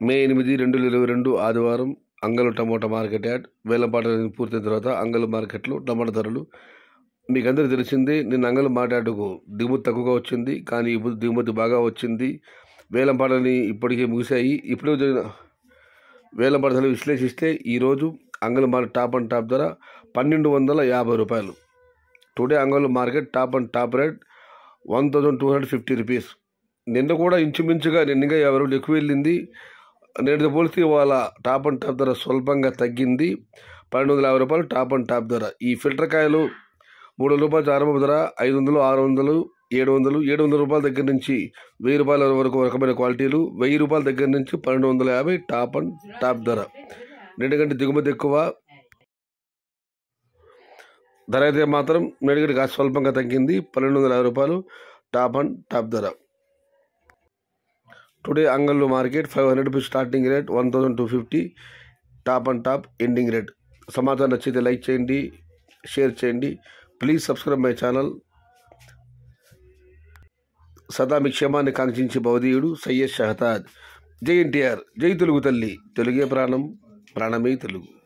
మే ఎనిమిది రెండు వేల ఇరవై రెండు ఆదివారం అంగలు టమోటా మార్కెట్ యార్డ్ వేలంపాట పూర్తయిన తర్వాత అంగలు మార్కెట్లో టమాటా ధరలు మీకు అందరికీ తెలిసిందే నిన్న అంగలు మాట్లాడుకు దిగుమతి తక్కువగా వచ్చింది కానీ ఇప్పుడు దిగుమతి బాగా వచ్చింది వేలంపాటని ఇప్పటికే ముగిశాయి ఇప్పుడే జరిగిన వేలంపాట ధరలు విశ్లేషిస్తే ఈరోజు Angallu market top and top ధర పన్నెండు వందల యాభై రూపాయలు today Angallu market top and top rate one thousand two hundred fifty rupees నిన్న కూడా ఇంచుమించుగా నిన్నగా యాభై రూపాయలు ఎక్కువ వెళ్ళింది నేటితో పోలిస్తే ఇవాళ టాప్ అండ్ టాప్ ధర స్వల్పంగా తగ్గింది పన్నెండు వందల యాభై రూపాయలు టాప్ అండ్ టాప్ ధర ఈ ఫిల్టర్ కాయలు మూడు వందల రూపాయల ఆరంభ ధర ఐదు వందలు ఆరు వందలు ఏడు వందలు ఏడు వందల రూపాయల దగ్గర నుంచి వెయ్యి రూపాయల వరకు ఒక రకమైన క్వాలిటీలు వెయ్యి రూపాయల దగ్గర నుంచి పన్నెండు వందల యాభై టాప్ అండ్ టాప్ ధర ఎందుకంటే దిగుమతి ఎక్కువ ధర అయితే మాత్రం నేటికి కాస్త స్వల్పంగా తగ్గింది పన్నెండు వందల యాభై రూపాయలు టాప్ అండ్ టాప్ ధర today Angallu market five hundred rupees starting rate one thousand two fifty top and top ending rate సమాచారం నచ్చితే లైక్ చేయండి షేర్ చేయండి ప్లీజ్ సబ్స్క్రైబ్ మై ఛానల్ సదా మీ క్షేమాన్ని కాంక్షించి భవదీయుడు సయ్యద్ షహతాద్ జై ఎన్టీఆర్ జై తెలుగు తల్లి తెలుగే ప్రాణం ప్రాణమే తెలుగు